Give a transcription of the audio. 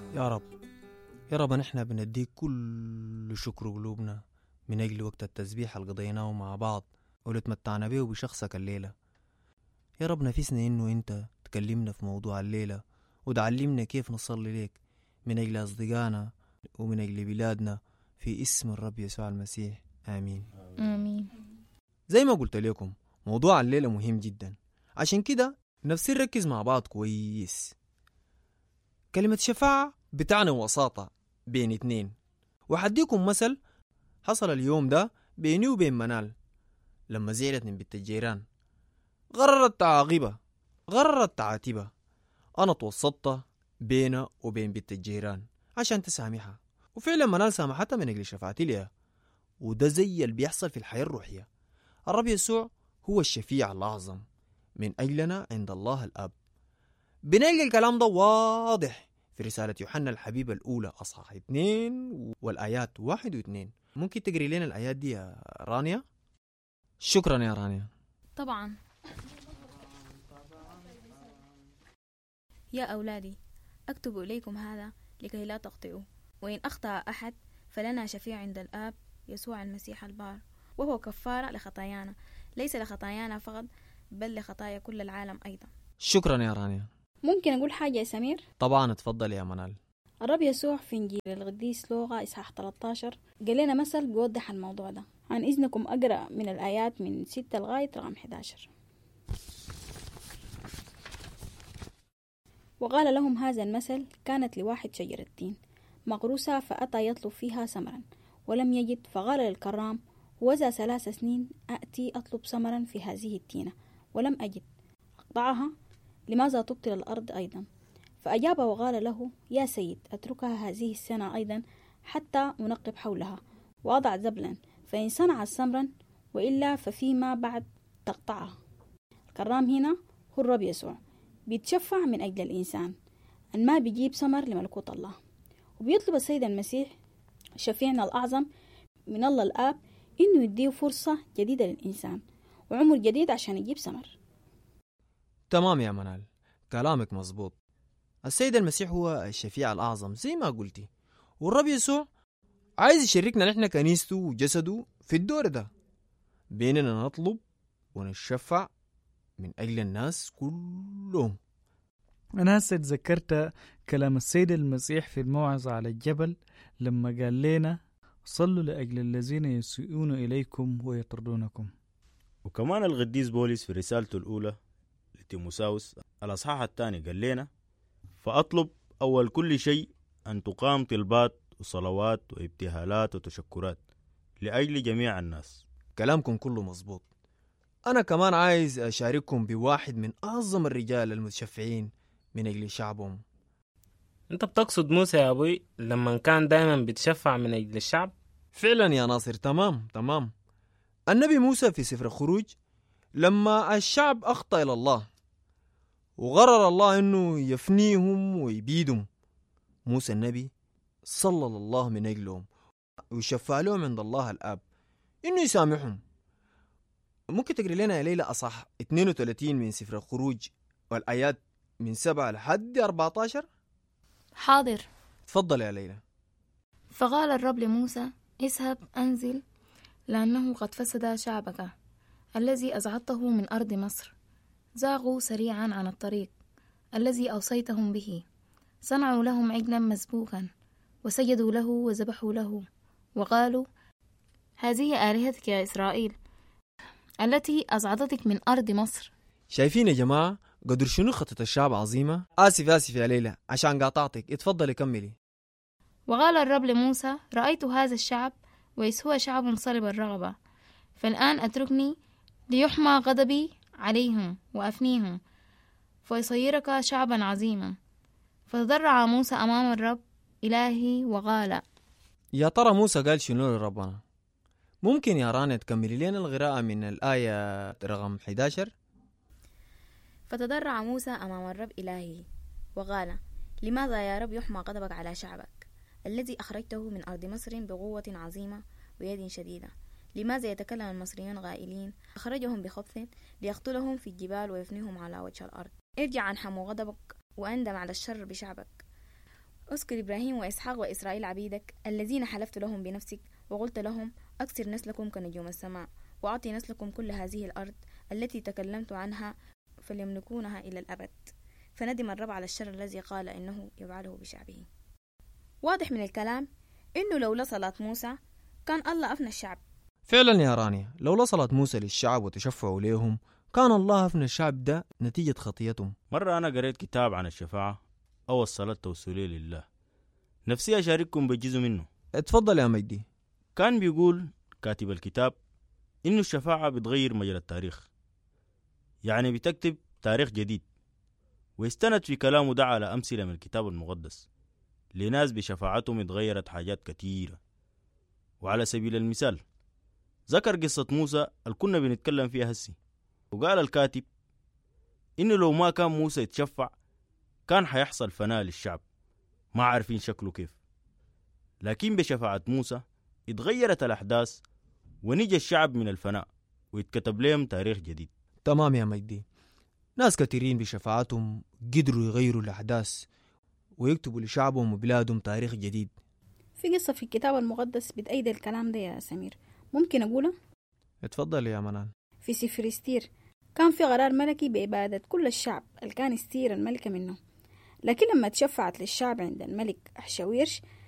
يا رب يا رب نحن بنديك كل شكر قلوبنا من أجل وقت التسبيح اللي قضيناه مع بعض واللي تمتعنا به بشخصك الليلة يا رب نفسنا إنه أنت تكلمنا في موضوع الليلة وتعلمنا كيف نصلي ليك من أجل أصدقائنا ومن أجل بلادنا في اسم الرب يسوع المسيح آمين آمين زي ما قلت لكم موضوع الليلة مهم جدا عشان كده نفسي نركز مع بعض كويس كلمة شفاعة بتعني وساطة بين اتنين وحديكم مثل حصل اليوم ده بيني وبين منال لما زعلت من بنت الجيران غررت تعاقبها غررت تعاتبها أنا توسطت بينها وبين بنت الجيران عشان تسامحها وفعلا منال سامحتها من أجل شفاعتي لها وده زي اللي بيحصل في الحياة الروحية الرب يسوع هو الشفيع الأعظم من أجلنا عند الله الأب بنلقى الكلام ده واضح في رسالة يوحنا الحبيبة الأولى أصحاح اثنين والآيات واحد واثنين ممكن تقري لنا الآيات دي يا رانيا شكرا يا رانيا طبعا يا أولادي أكتب إليكم هذا لكي لا تخطئوا وإن أخطأ أحد فلنا شفيع عند الآب يسوع المسيح البار وهو كفارة لخطايانا ليس لخطايانا فقط بل لخطايا كل العالم أيضا شكرا يا رانيا ممكن أقول حاجة يا سمير طبعا اتفضل يا منال الرب يسوع في إنجيل القديس لوقا إصحاح 13 قال لنا مثل بيوضح الموضوع ده عن إذنكم أقرأ من الآيات من 6 لغاية رقم 11 وقال لهم هذا المثل كانت لواحد شجرة تين مغروسة فأتى يطلب فيها ثمرا ولم يجد فقال للكرام وذا ثلاث سنين أأتي أطلب ثمرا في هذه التينة ولم أجد أقطعها لماذا تبطل الأرض أيضا فأجاب وقال له يا سيد أتركها هذه السنة أيضا حتى أنقب حولها وأضع زبلا فإن صنعت ثمرا وإلا ففيما بعد تقطعها الكرام هنا هو الرب يسوع بيتشفع من أجل الإنسان أن ما بيجيب ثمر لملكوت الله وبيطلب السيد المسيح شفيعنا الأعظم من الله الآب إنه يديه فرصة جديدة للإنسان وعمر جديد عشان يجيب ثمر تمام يا منال كلامك مظبوط السيد المسيح هو الشفيع الأعظم زي ما قلتي والرب يسوع عايز يشاركنا نحن كنيسته وجسده في الدور ده بيننا نطلب ونشفع من أجل الناس كلهم أنا هسه تذكرت كلام السيد المسيح في الموعظة على الجبل لما قال لنا صلوا لأجل الذين يسيئون إليكم ويطردونكم وكمان القديس بولس في رسالته الأولى لتيموساوس الأصحاح الثاني قال لنا فأطلب أول كل شيء أن تقام طلبات وصلوات وابتهالات وتشكرات لأجل جميع الناس كلامكم كله مظبوط أنا كمان عايز أشارككم بواحد من أعظم الرجال المتشفعين من أجل شعبهم انت بتقصد موسى يا ابوي لما كان دايما بيتشفع من اجل الشعب فعلا يا ناصر تمام تمام النبي موسى في سفر الخروج لما الشعب أخطأ إلى الله وغرر الله أنه يفنيهم ويبيدهم موسى النبي صلى الله من أجلهم ويشفع لهم عند الله الآب إنه يسامحهم ممكن تقري لنا يا ليلى أصح 32 من سفر الخروج والآيات من 7 لحد 14 حاضر تفضل يا ليلى فقال الرب لموسى اذهب أنزل لأنه قد فسد شعبك الذي أزعدته من أرض مصر زاغوا سريعا عن الطريق الذي أوصيتهم به صنعوا لهم عجلا مسبوكا وسجدوا له وذبحوا له وقالوا هذه آلهتك يا إسرائيل التي أزعدتك من أرض مصر شايفين يا جماعة قدر شنو خطة الشعب عظيمة آسف آسف يا ليلى عشان قاطعتك اتفضلي كملي وقال الرب لموسى رأيت هذا الشعب وإذ هو شعب صلب الرغبة فالآن أتركني ليحمى غضبي عليهم وأفنيهم فيصيرك شعبا عظيما فتضرع موسى أمام الرب إلهي وقال يا ترى موسى قال شنو لربنا ممكن يا رانيا تكملي لنا القراءة من الآية رقم 11 فتضرع موسى أمام الرب إلهه وقال لماذا يا رب يحمى غضبك على شعبك الذي أخرجته من أرض مصر بقوة عظيمة ويد شديدة لماذا يتكلم المصريون غائلين أخرجهم بخبث ليقتلهم في الجبال ويفنيهم على وجه الأرض ارجع عن حمو غضبك وأندم على الشر بشعبك اذكر إبراهيم وإسحاق وإسرائيل عبيدك الذين حلفت لهم بنفسك وقلت لهم أكثر نسلكم كنجوم السماء وأعطي نسلكم كل هذه الأرض التي تكلمت عنها فليملكونها إلى الأبد فندم الرب على الشر الذي قال إنه يفعله بشعبه واضح من الكلام إنه لولا صلاة موسى كان الله أفنى الشعب فعلا يا رانيا لو وصلت موسى للشعب وتشفعوا ليهم كان الله أفنى الشعب ده نتيجة خطيتهم مرة أنا قريت كتاب عن الشفاعة أو الصلاة التوسلية لله نفسي أشارككم بجزء منه اتفضل يا مجدي كان بيقول كاتب الكتاب إنه الشفاعة بتغير مجرى التاريخ يعني بتكتب تاريخ جديد ويستند في كلامه ده على أمثلة من الكتاب المقدس لناس بشفاعتهم اتغيرت حاجات كتيرة وعلى سبيل المثال ذكر قصة موسى اللي كنا بنتكلم فيها هسي وقال الكاتب إنه لو ما كان موسى يتشفع كان حيحصل فناء للشعب ما عارفين شكله كيف لكن بشفاعة موسى اتغيرت الأحداث ونجى الشعب من الفناء ويتكتب لهم تاريخ جديد تمام يا مجدي ناس كثيرين بشفاعتهم قدروا يغيروا الأحداث ويكتبوا لشعبهم وبلادهم تاريخ جديد في قصة في الكتاب المقدس بتأيد الكلام ده يا سمير ممكن أقولها اتفضل يا منال في سفر استير كان في قرار ملكي بإبادة كل الشعب اللي كان استير الملكة منه لكن لما تشفعت للشعب عند الملك أحشاويرش